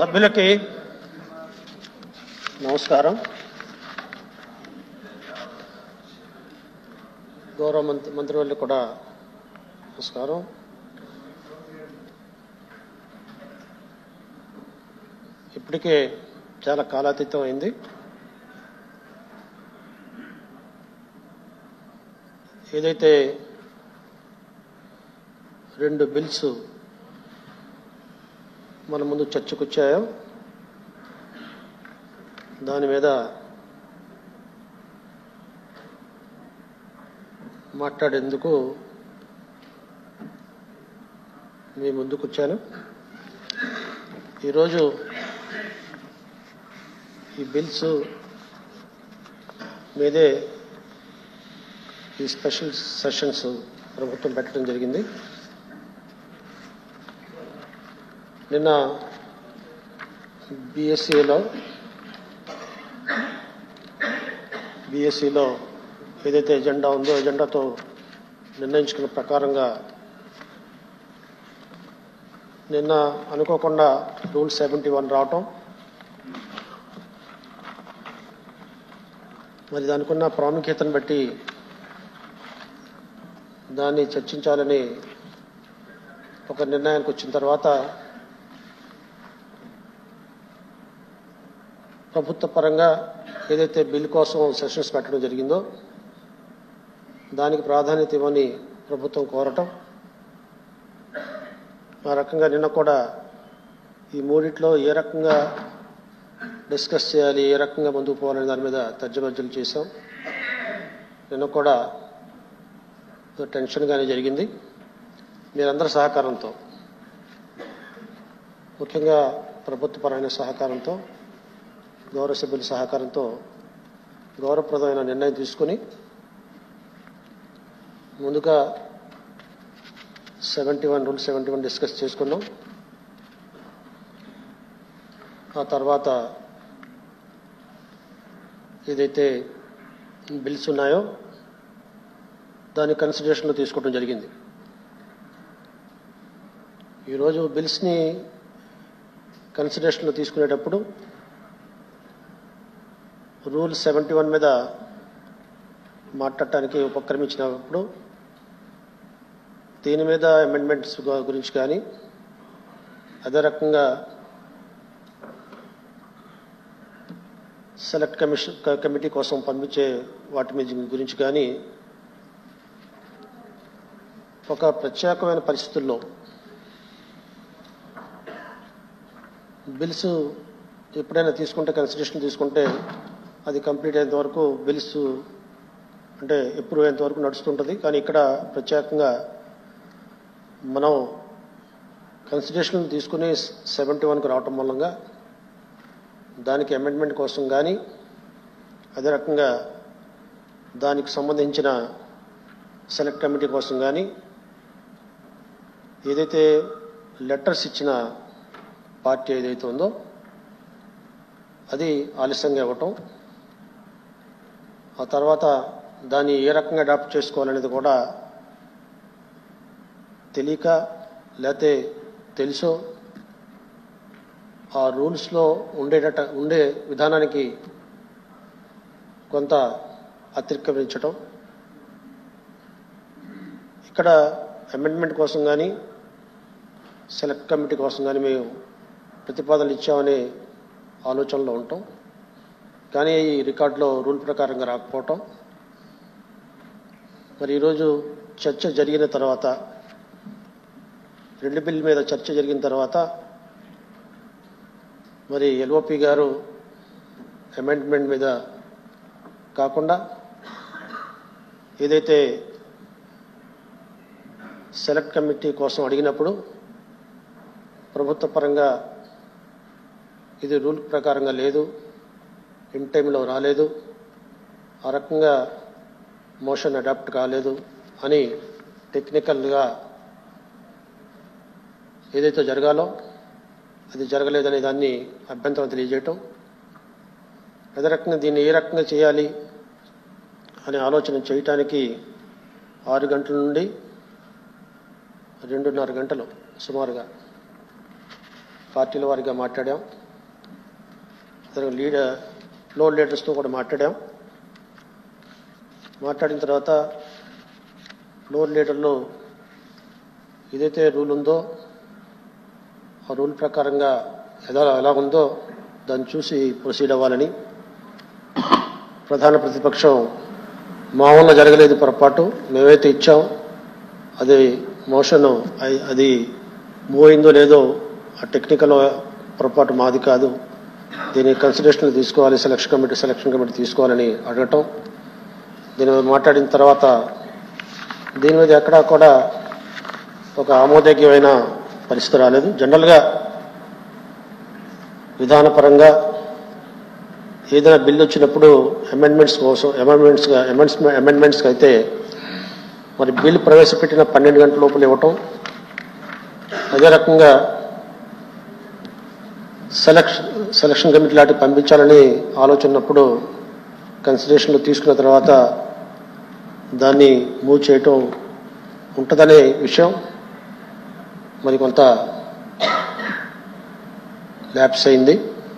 సభ్యులకి నమస్కారం గౌరవ మంత్రి మంత్రివర్యులకు కూడా నమస్కారం ఇప్పటికే చాలా కాలాతీతం అయింది ఏదైతే రెండు బిల్స్ మన ముందు చర్చకు వచ్చాయో దాని మీద మాట్లాడేందుకు మీ ముందుకు వచ్చాను ఈరోజు ఈ బిల్స్ మీదే ఈ స్పెషల్ సెషన్స్ ప్రభుత్వం పెట్టడం జరిగింది నిన్న బీఎస్సీలో బీఎస్సీలో ఏదైతే ఎజెండా ఉందో ఎజెండాతో నిర్ణయించుకున్న ప్రకారంగా నిన్న అనుకోకుండా రూల్ సెవెంటీ వన్ రావటం మరి దానికి ఉన్న ప్రాముఖ్యతను బట్టి దాన్ని చర్చించాలని ఒక నిర్ణయానికి వచ్చిన తర్వాత ప్రభుత్వ పరంగా ఏదైతే బిల్ కోసం సెషన్స్ పెట్టడం జరిగిందో దానికి ప్రాధాన్యత ఇవ్వని ప్రభుత్వం కోరటం ఆ రకంగా నిన్న కూడా ఈ మూడిట్లో ఏ రకంగా డిస్కస్ చేయాలి ఏ రకంగా ముందుకు పోవాలనే దాని మీద తర్జమర్జలు చేశాం నిన్న కూడా టెన్షన్గానే జరిగింది మీరందరి సహకారంతో ముఖ్యంగా ప్రభుత్వపరమైన సహకారంతో గౌరవ సభ్యుల సహకారంతో గౌరవప్రదమైన నిర్ణయం తీసుకుని ముందుగా seventy one rule seventy one discuss చేసుకున్నాం ఆ తర్వాత ఏదైతే బిల్స్ ఉన్నాయో దాని కన్సిడరేషన్లో తీసుకోవడం జరిగింది ఈరోజు బిల్స్ని కన్సిడరేషన్లో తీసుకునేటప్పుడు రూల్ సెవెంటీ వన్ మీద మాట్లాడటానికి ఉపక్రమించినప్పుడు దీని మీద అమెండ్మెంట్స్ గురించి కానీ అదే రకంగా సెలెక్ట్ కమిషన్ కమిటీ కోసం పంపించే వాటి మీద గురించి కానీ ఒక ప్రత్యేకమైన పరిస్థితుల్లో బిల్స్ ఎప్పుడైనా తీసుకుంటే కన్సిడరేషన్ తీసుకుంటే అది కంప్లీట్ అయ్యేంత వరకు బిల్స్ అంటే ఎప్రూవ్ అయ్యేంత వరకు నడుస్తుంటుంది కానీ ఇక్కడ ప్రత్యేకంగా మనం కన్సిడరేషన్ తీసుకుని సెవెంటీ వన్కి రావటం మూలంగా దానికి అమెండ్మెంట్ కోసం కానీ అదే రకంగా దానికి సంబంధించిన సెలెక్ట్ కమిటీ కోసం కానీ ఏదైతే లెటర్స్ ఇచ్చిన పార్టీ ఏదైతే ఉందో అది ఆలస్యంగా ఇవ్వటం ఆ తర్వాత దాన్ని ఏ రకంగా అడాప్ట్ చేసుకోవాలనేది కూడా తెలియక లేకపోతే తెలుసో ఆ రూల్స్లో ఉండేటట ఉండే విధానానికి కొంత అతిక్రమించటం ఇక్కడ అమెండ్మెంట్ కోసం కానీ సెలెక్ట్ కమిటీ కోసం కానీ మేము ప్రతిపాదనలు ఇచ్చామనే ఆలోచనలో ఉంటాం కానీ ఈ రికార్డులో రూల్ ప్రకారంగా రాకపోవటం మరి ఈరోజు చర్చ జరిగిన తర్వాత రెండు బిల్ మీద చర్చ జరిగిన తర్వాత మరి ఎల్ఓపి గారు అమెండ్మెంట్ మీద కాకుండా ఏదైతే సెలెక్ట్ కమిటీ కోసం అడిగినప్పుడు ప్రభుత్వ పరంగా ఇది రూల్ ప్రకారంగా లేదు ఇన్ టైంలో రాలేదు ఆ రకంగా మోషన్ అడాప్ట్ కాలేదు అని టెక్నికల్గా ఏదైతే జరగాలో అది జరగలేదనే దాన్ని అభ్యంతరం తెలియజేయటం అదే రకంగా దీన్ని ఏ రకంగా చేయాలి అనే ఆలోచన చేయటానికి ఆరు గంటల నుండి రెండున్నర గంటలు సుమారుగా పార్టీల వారిగా మాట్లాడాం తర్వాత లీడర్ ఫ్లోర్ లీడర్స్తో కూడా మాట్లాడాం మాట్లాడిన తర్వాత ఫ్లోర్ లీడర్లో ఏదైతే రూల్ ఉందో ఆ రూల్ ప్రకారంగా ఎలా ఎలా ఉందో దాన్ని చూసి ప్రొసీడ్ అవ్వాలని ప్రధాన ప్రతిపక్షం మా వల్ల జరగలేదు పొరపాటు మేమైతే ఇచ్చాం అది మోషన్ అయి- అది మూవ్ అయిందో లేదో ఆ టెక్నికల్ పొరపాటు మాది కాదు దీన్ని కన్సిడరేషన్ తీసుకోవాలి సెలక్షన్ కమిటీ సెలక్షన్ కమిటీ తీసుకోవాలని అడగటం దీని మీద మాట్లాడిన తర్వాత దీని మీద ఎక్కడా కూడా ఒక ఆమోదయోగ్యమైన పరిస్థితి రాలేదు జనరల్గా విధానపరంగా ఏదైనా బిల్లు వచ్చినప్పుడు అమెండ్మెంట్స్ కోసం అమెండ్మెంట్స్గా అమెండ్మెంట్స్కి అయితే మరి బిల్ ప్రవేశపెట్టిన పన్నెండు గంటల లోపల ఇవ్వటం అదే రకంగా సెలక్షన్ సెలక్షన్ కమిటీ లాంటివి పంపించాలని ఆలోచన ఉన్నప్పుడు కన్సిడరేషన్లో తీసుకున్న తర్వాత దాన్ని మూవ్ చేయటం ఉంటుందనే విషయం మరి కొంత ల్యాబ్స్ అయింది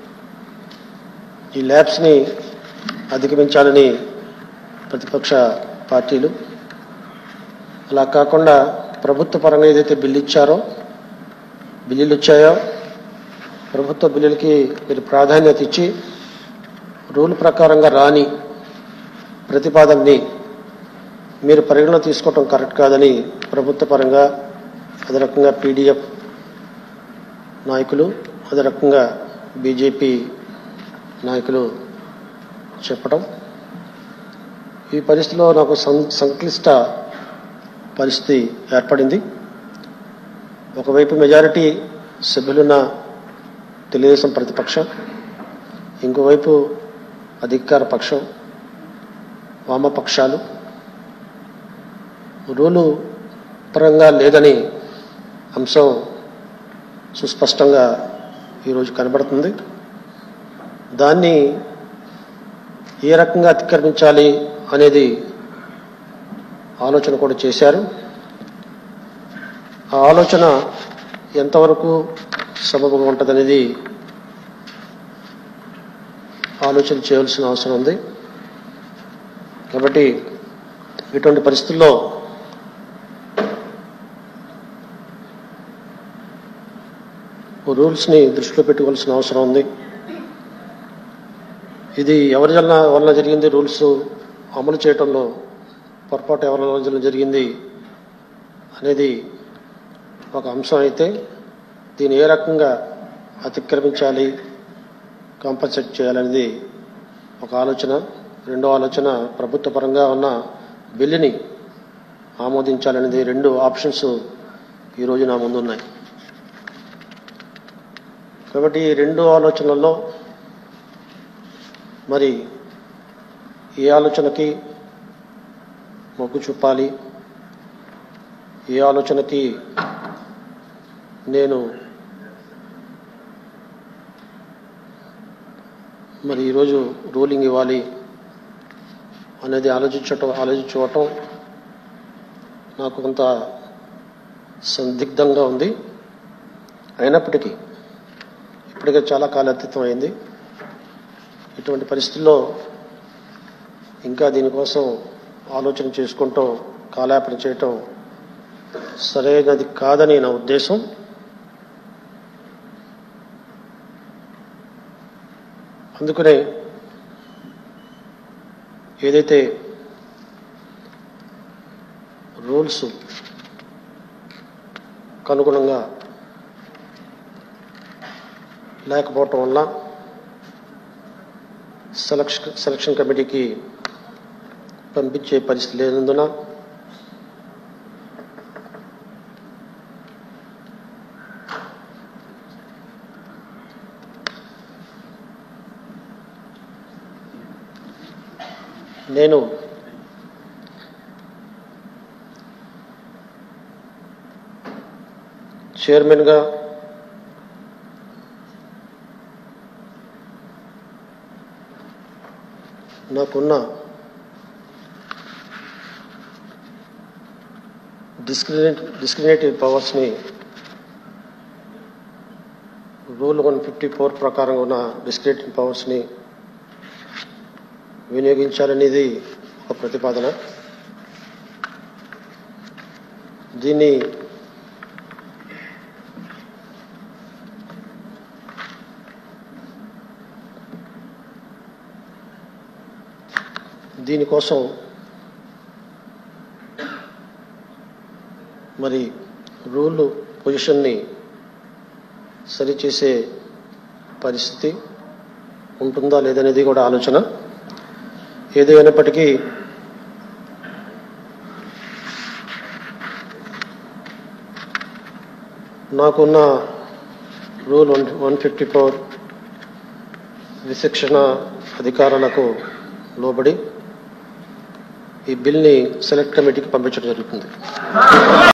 ఈ ల్యాబ్స్ని అధిగమించాలని ప్రతిపక్ష పార్టీలు అలా కాకుండా ప్రభుత్వ పరంగా ఏదైతే బిల్లు ఇచ్చారో బిల్లులు వచ్చాయో ప్రభుత్వ బిల్లులకి మీరు ప్రాధాన్యత ఇచ్చి రూల్ ప్రకారంగా రాని ప్రతిపాదనని మీరు పరిగణలో తీసుకోవటం కరెక్ట్ కాదని ప్రభుత్వ పరంగా అదే రకంగా పీడిఎఫ్ నాయకులు అదే రకంగా బీజేపీ నాయకులు చెప్పడం ఈ పరిస్థితిలో నాకు సం- సంక్లిష్ట పరిస్థితి ఏర్పడింది ఒకవైపు మెజారిటీ సభ్యులున్న తెలుగుదేశం ప్రతిపక్షం ఇంకోవైపు అధికార పక్షం వామపక్షాలు రూలు పరంగా లేదని అంశం సుస్పష్టంగా ఈరోజు కనబడుతుంది దాన్ని ఏ రకంగా అతిక్రమించాలి అనేది ఆలోచన కూడా చేశారు ఆ ఆలోచన ఎంతవరకు సబబుగా ఉంటుందనేది ఆలోచన చేయవలసిన అవసరం ఉంది కాబట్టి ఇటువంటి పరిస్థితుల్లో రూల్స్ని దృష్టిలో పెట్టుకోవాల్సిన అవసరం ఉంది ఇది ఎవరి వలన వలన జరిగింది రూల్స్ అమలు చేయటంలో పొరపాటు ఎవరి వలన జరిగింది అనేది ఒక అంశం అయితే దీన్ని ఏ రకంగా అతిక్రమించాలి కాంపన్సేట్ చేయాలనేది ఒక ఆలోచన రెండో ఆలోచన ప్రభుత్వ పరంగా ఉన్న బిల్లుని ఆమోదించాలనేది రెండు ఆప్షన్స్ ఈరోజు నా ముందు ఉన్నాయి కాబట్టి ఈ రెండు ఆలోచనల్లో మరి ఏ ఆలోచనకి మొగ్గు చూపాలి ఏ ఆలోచనకి నేను మరి ఈరోజు రూలింగ్ ఇవ్వాలి అనేది ఆలోచించటం ఆలోచించుకోవటం నాకు కొంత సందిగ్ధంగా ఉంది అయినప్పటికీ ఇప్పటికే చాలా కాలాతీతం అయింది ఇటువంటి పరిస్థితుల్లో ఇంకా దీనికోసం ఆలోచన చేసుకుంటూ కాలాపన చేయటం సరైనది కాదని నా ఉద్దేశం అందుకనే ఏదైతే రూల్స్ కనుగుణంగా లేకపోవటం వల్ల సెలక్షన్ సెలక్షన్ కమిటీకి పంపించే పరిస్థితి లేనందున నేను చైర్మన్గా నాకున్న డిస్క్రిమినేట్ డిస్క్రిమినేటివ్ పవర్స్ని రూల్ వన్ ఫిఫ్టీ ఫోర్ ప్రకారం ఉన్న డిస్క్రిప్టివ్ పవర్స్ని వినియోగించాలనేది ఒక ప్రతిపాదన దీన్ని దీనికోసం మరి రూల్ పొజిషన్ని సరిచేసే పరిస్థితి ఉంటుందా లేదనేది కూడా ఆలోచన ఏదైనప్పటికీ నాకున్న rule one one fifty four విశిక్షణ అధికారాలకు లోబడి ఈ బిల్ని సెలెక్ట్ కమిటీకి పంపించడం జరుగుతుంది